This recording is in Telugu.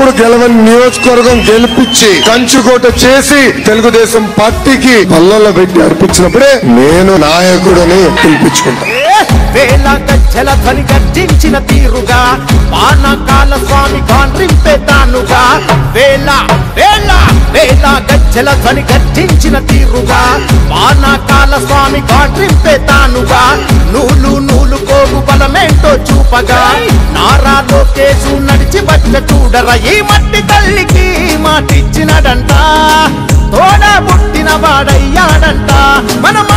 ఎప్పుడు గెలవని నియోజకవర్గం గెలిపించి కంచుకోట చేసి తెలుగుదేశం పార్టీకి పల్లెల్లో పెట్టి అర్పించినప్పుడే నేను నాయకుడని పిలిపించుకుంటా వేల గజ్జల ధ్వని గర్జించిన తీరుగా పానకాల స్వామి కాండ్రింపే తానుగా వేల వేల వేల గజ్జల ధ్వని గర్జించిన తీరుగా పానకాల స్వామి కాండ్రింపే తానుగా నూలు నూలు కోగు బలమేంటో చూపగా నారా లోకేశు నడిచి వచ్చ చూడర ఈ మట్టి తల్లికి మాటిచ్చినడంట తోడ పుట్టిన వాడయ్యాడంట మన